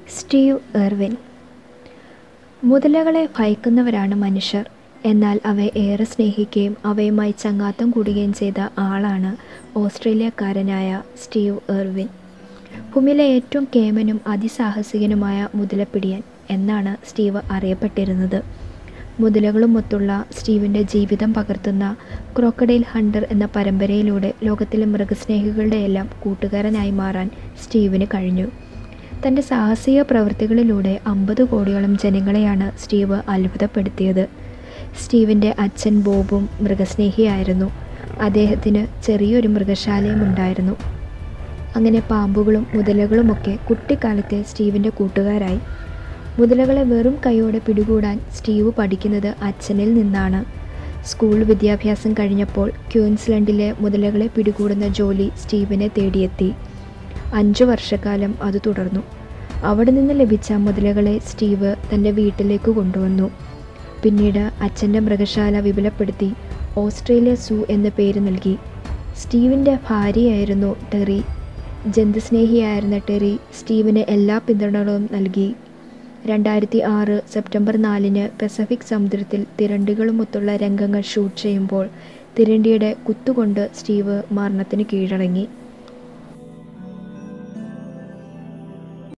Steve Erwin മുതലകളെ ഭയക്കുന്നവരാണ് മനുഷ്യർ എന്നാൽ അവയെ ഏറെ സ്നേഹിക്കുകയും അവയുമായി ചങ്ങാത്തം കൂടുകയും ചെയ്ത ആളാണ് ഓസ്ട്രേലിയക്കാരനായ സ്റ്റീവ് എർവിൻ ഭൂമിയിലെ ഏറ്റവും കേമനും അതിസാഹസികനുമായ മുതലപ്പിടിയൻ എന്നാണ് സ്റ്റീവ് അറിയപ്പെട്ടിരുന്നത് മുതലകളുമൊത്തുള്ള സ്റ്റീവിൻ്റെ ജീവിതം പകർത്തുന്ന ക്രോക്കഡൈൽ ഹണ്ടർ എന്ന പരമ്പരയിലൂടെ ലോകത്തിലെ മൃഗസ്നേഹികളുടെ എല്ലാം കൂട്ടുകാരനായി മാറാൻ സ്റ്റീവിന് കഴിഞ്ഞു തൻ്റെ സാഹസിക പ്രവൃത്തികളിലൂടെ അമ്പത് കോടിയോളം ജനങ്ങളെയാണ് സ്റ്റീവ് അത്ഭുതപ്പെടുത്തിയത് സ്റ്റീവിൻ്റെ അച്ഛൻ ബോബും മൃഗസ്നേഹിയായിരുന്നു അദ്ദേഹത്തിന് ചെറിയൊരു മൃഗശാലയും ഉണ്ടായിരുന്നു അങ്ങനെ പാമ്പുകളും മുതലകളുമൊക്കെ കുട്ടിക്കാലത്തെ സ്റ്റീവിൻ്റെ കൂട്ടുകാരായി മുതലകളെ വെറും കൈയോടെ പിടികൂടാൻ സ്റ്റീവ് പഠിക്കുന്നത് അച്ഛനിൽ നിന്നാണ് സ്കൂൾ വിദ്യാഭ്യാസം കഴിഞ്ഞപ്പോൾ ക്യൂൻസ്ലൻഡിലെ മുതലകളെ പിടികൂടുന്ന ജോലി സ്റ്റീവിനെ തേടിയെത്തി അഞ്ചു വർഷക്കാലം അത് തുടർന്നു അവിടെ നിന്ന് ലഭിച്ച മുതലകളെ സ്റ്റീവ് തൻ്റെ വീട്ടിലേക്ക് കൊണ്ടുവന്നു പിന്നീട് അച്ഛൻ്റെ മൃഗശാല വിപുലപ്പെടുത്തി ഓസ്ട്രേലിയ സൂ എന്ന പേര് നൽകി സ്റ്റീവിൻ്റെ ഭാര്യയായിരുന്നു ടെറി ജന്തുസ്നേഹിയായിരുന്ന ടെറി സ്റ്റീവിന് എല്ലാ പിന്തുണകളും നൽകി രണ്ടായിരത്തി ആറ് സെപ്റ്റംബർ നാലിന് പസഫിക് സമുദ്രത്തിൽ തിരണ്ടികളുമൊത്തുള്ള രംഗങ്ങൾ ഷൂട്ട് ചെയ്യുമ്പോൾ തിരണ്ടിയുടെ കുത്തുകൊണ്ട് സ്റ്റീവ് മരണത്തിന് കീഴടങ്ങി